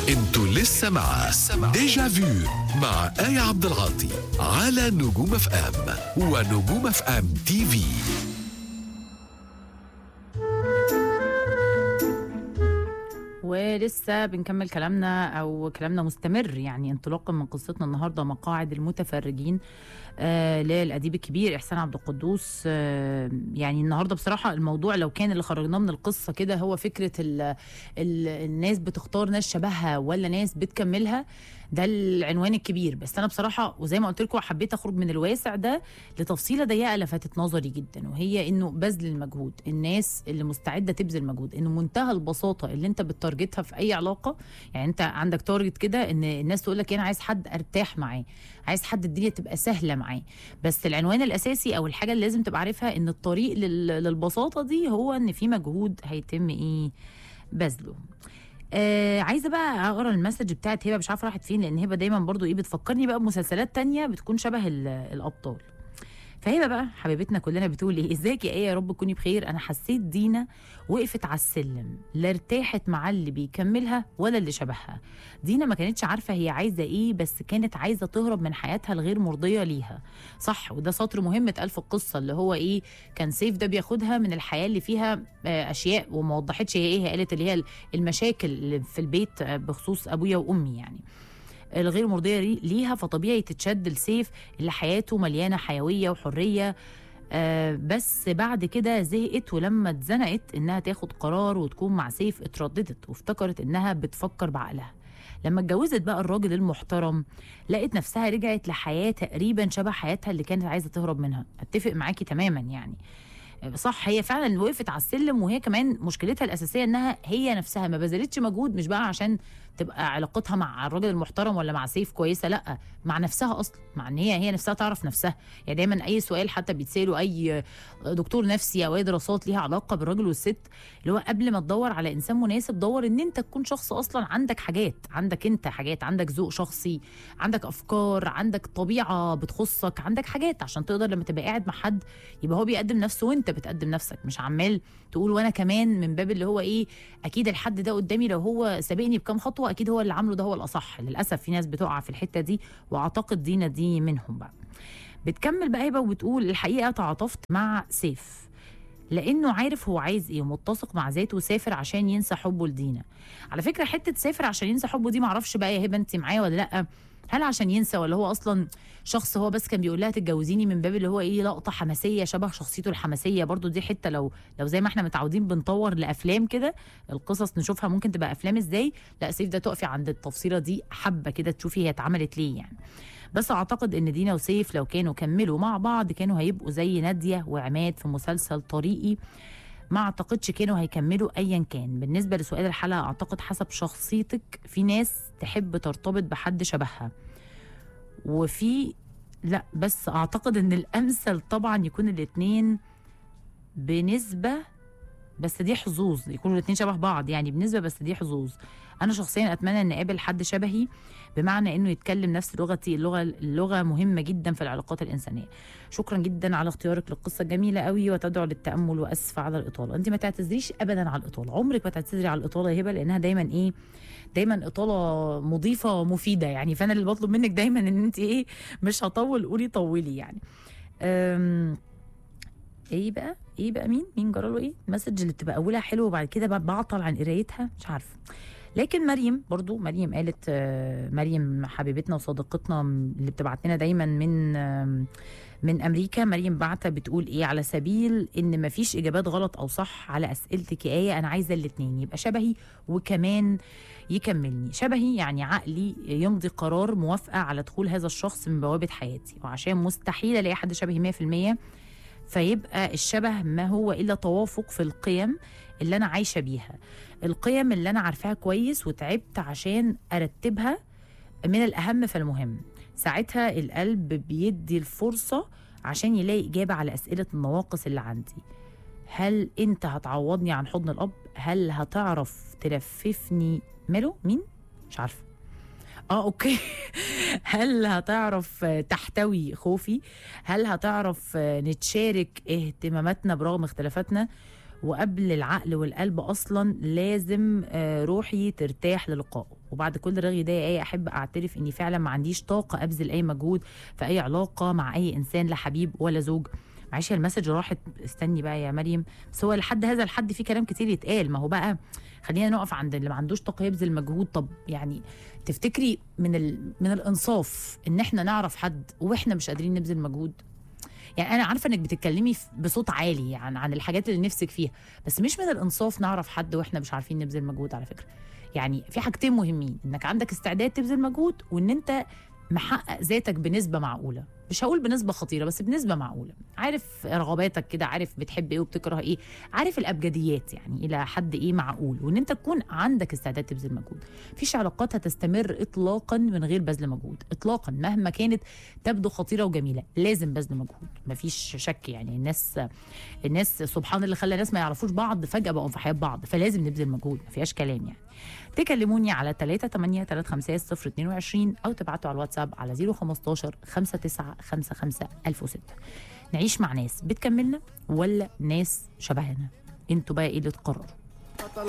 انتوا لسه مع ديجا فيو مع آية عبد العاطي على نجوم اف ام ونجوم اف ام تي في ولسه بنكمل كلامنا او كلامنا مستمر يعني انطلاقا من قصتنا النهارده مقاعد المتفرجين آه للاديب الكبير احسان عبد القدوس آه يعني النهارده بصراحه الموضوع لو كان اللي خرجناه من القصه كده هو فكره ال ال الناس بتختار ناس شبهها ولا ناس بتكملها ده العنوان الكبير بس انا بصراحه وزي ما قلت لكم حبيت اخرج من الواسع ده لتفصيله ضيقه لفتت نظري جدا وهي انه بذل المجهود الناس اللي مستعده تبذل مجهود انه منتهى البساطه اللي انت بتارجتها في اي علاقه يعني انت عندك تارجت كده ان الناس تقول لك انا عايز حد ارتاح معاه عايز حد الدنيا تبقى سهله معاه بس العنوان الاساسي او الحاجه اللي لازم تبقى عارفها ان الطريق لل- للبساطه دي هو ان في مجهود هيتم ايه بذله آه عايزه بقى اقرا المسج بتاعت هبه مش عارفه راحت فين لان هبه دايما برضو ايه بتفكرني بقى بمسلسلات تانية بتكون شبه ال- الابطال فهبه بقى حبيبتنا كلنا بتقول ايه ازيك يا ايه يا رب تكوني بخير انا حسيت دينا وقفت على السلم لا ارتاحت مع اللي بيكملها ولا اللي شبهها دينا ما كانتش عارفه هي عايزه ايه بس كانت عايزه تهرب من حياتها الغير مرضيه ليها صح وده سطر مهم اتقال في القصه اللي هو ايه كان سيف ده بياخدها من الحياه اللي فيها آه، اشياء وما وضحتش هي ايه هي قالت اللي هي المشاكل اللي في البيت آه، بخصوص ابويا وامي يعني الغير مرضيه لي- ليها فطبيعي تتشد لسيف اللي حياته مليانه حيويه وحريه آه بس بعد كده زهقت ولما اتزنقت انها تاخد قرار وتكون مع سيف اترددت وافتكرت انها بتفكر بعقلها لما اتجوزت بقى الراجل المحترم لقت نفسها رجعت لحياه تقريبا شبه حياتها اللي كانت عايزه تهرب منها اتفق معاكي تماما يعني صح هي فعلا وقفت على السلم وهي كمان مشكلتها الاساسيه انها هي نفسها ما بذلتش مجهود مش بقى عشان تبقى علاقتها مع الراجل المحترم ولا مع سيف كويسه لا مع نفسها اصلا مع ان هي هي نفسها تعرف نفسها يعني دايما اي سؤال حتى بيتساله اي دكتور نفسي او اي دراسات ليها علاقه بالراجل والست اللي هو قبل ما تدور على انسان مناسب دور ان انت تكون شخص اصلا عندك حاجات عندك انت حاجات عندك ذوق شخصي عندك افكار عندك طبيعه بتخصك عندك حاجات عشان تقدر لما تبقى قاعد مع حد يبقى هو بيقدم نفسه وانت بتقدم نفسك مش عمال تقول وانا كمان من باب اللي هو ايه اكيد الحد ده قدامي لو هو سابقني بكام خطوه اكيد هو اللي عامله ده هو الاصح للاسف في ناس بتقع في الحته دي واعتقد دينا دي منهم بقى بتكمل بقى هبه وبتقول الحقيقه تعاطفت مع سيف لانه عارف هو عايز ايه ومتسق مع ذاته وسافر عشان ينسى حبه لدينا على فكره حته سافر عشان ينسى حبه دي معرفش بقى يا هبه انت معايا ولا لا هل عشان ينسى ولا هو اصلا شخص هو بس كان بيقول لها تتجوزيني من باب اللي هو ايه لقطه حماسيه شبه شخصيته الحماسيه برضو دي حته لو لو زي ما احنا متعودين بنطور لافلام كده القصص نشوفها ممكن تبقى افلام ازاي لا سيف ده تقفي عند التفصيله دي حبه كده تشوفي هي اتعملت ليه يعني بس اعتقد ان دينا وسيف لو كانوا كملوا مع بعض كانوا هيبقوا زي ناديه وعماد في مسلسل طريقي ما اعتقدش كانوا هيكملوا ايا كان بالنسبه لسؤال الحلقه اعتقد حسب شخصيتك في ناس تحب ترتبط بحد شبهها وفي لا بس اعتقد ان الامثل طبعا يكون الاتنين بنسبه بس دي حظوظ يكونوا الاتنين شبه بعض يعني بنسبه بس دي حظوظ انا شخصيا اتمنى ان اقابل حد شبهي بمعنى انه يتكلم نفس لغتي اللغه اللغه مهمه جدا في العلاقات الانسانيه شكرا جدا على اختيارك للقصه الجميله قوي وتدعو للتامل واسف على الاطاله انت ما تعتذريش ابدا على الاطاله عمرك ما تعتذري على الاطاله يا هبه لانها دايما ايه دايما اطاله مضيفه ومفيده يعني فانا اللي بطلب منك دايما ان انت ايه مش هطول قولي طولي يعني أم ايه بقى ايه بقى مين مين جرى له ايه المسج اللي بتبقى اولها حلو وبعد كده بقى بعطل عن قرايتها مش عارفه لكن مريم برضو مريم قالت آه، مريم حبيبتنا وصديقتنا اللي بتبعت لنا دايما من آم، من امريكا مريم بعتة بتقول ايه على سبيل ان مفيش اجابات غلط او صح على اسئلتك يا ايه انا عايزه الاثنين يبقى شبهي وكمان يكملني شبهي يعني عقلي يمضي قرار موافقه على دخول هذا الشخص من بوابه حياتي وعشان مستحيل الاقي حد شبهي 100% فيبقى الشبه ما هو الا توافق في القيم اللي انا عايشه بيها القيم اللي انا عارفاها كويس وتعبت عشان ارتبها من الاهم فالمهم ساعتها القلب بيدي الفرصه عشان يلاقي اجابه على اسئله النواقص اللي عندي هل انت هتعوضني عن حضن الاب هل هتعرف تلففني ماله مين مش عارفه اه اوكي هل هتعرف تحتوي خوفي هل هتعرف نتشارك اهتماماتنا برغم اختلافاتنا وقبل العقل والقلب اصلا لازم آه، روحي ترتاح للقائه وبعد كل رغي ده يا ايه احب اعترف اني فعلا ما عنديش طاقه ابذل اي مجهود في اي علاقه مع اي انسان لا حبيب ولا زوج معلش هي المسج راحت استني بقى يا مريم بس هو لحد هذا الحد في كلام كتير يتقال ما هو بقى خلينا نقف عند اللي ما عندوش طاقه يبذل مجهود طب يعني تفتكري من ال... من الانصاف ان احنا نعرف حد واحنا مش قادرين نبذل مجهود يعني انا عارفه انك بتتكلمي في- بصوت عالي يعني عن الحاجات اللي نفسك فيها بس مش من الانصاف نعرف حد واحنا مش عارفين نبذل مجهود على فكره يعني في حاجتين مهمين انك عندك استعداد تبذل مجهود وان انت محقق ذاتك بنسبه معقوله مش هقول بنسبه خطيره بس بنسبه معقوله عارف رغباتك كده عارف بتحب ايه وبتكره ايه عارف الابجديات يعني الى حد ايه معقول وان انت تكون عندك استعداد تبذل مجهود مفيش علاقات هتستمر اطلاقا من غير بذل مجهود اطلاقا مهما كانت تبدو خطيره وجميله لازم بذل مجهود مفيش شك يعني الناس الناس سبحان اللي خلى الناس ما يعرفوش بعض فجاه بقوا في حياه بعض فلازم نبذل مجهود ما فيهاش كلام يعني تكلموني على 3 8 3 5 0 22 او تبعتوا على الواتساب على 015 59 55 1006 نعيش مع ناس بتكملنا ولا ناس شبهنا انتوا بقى ايه اللي تقرروا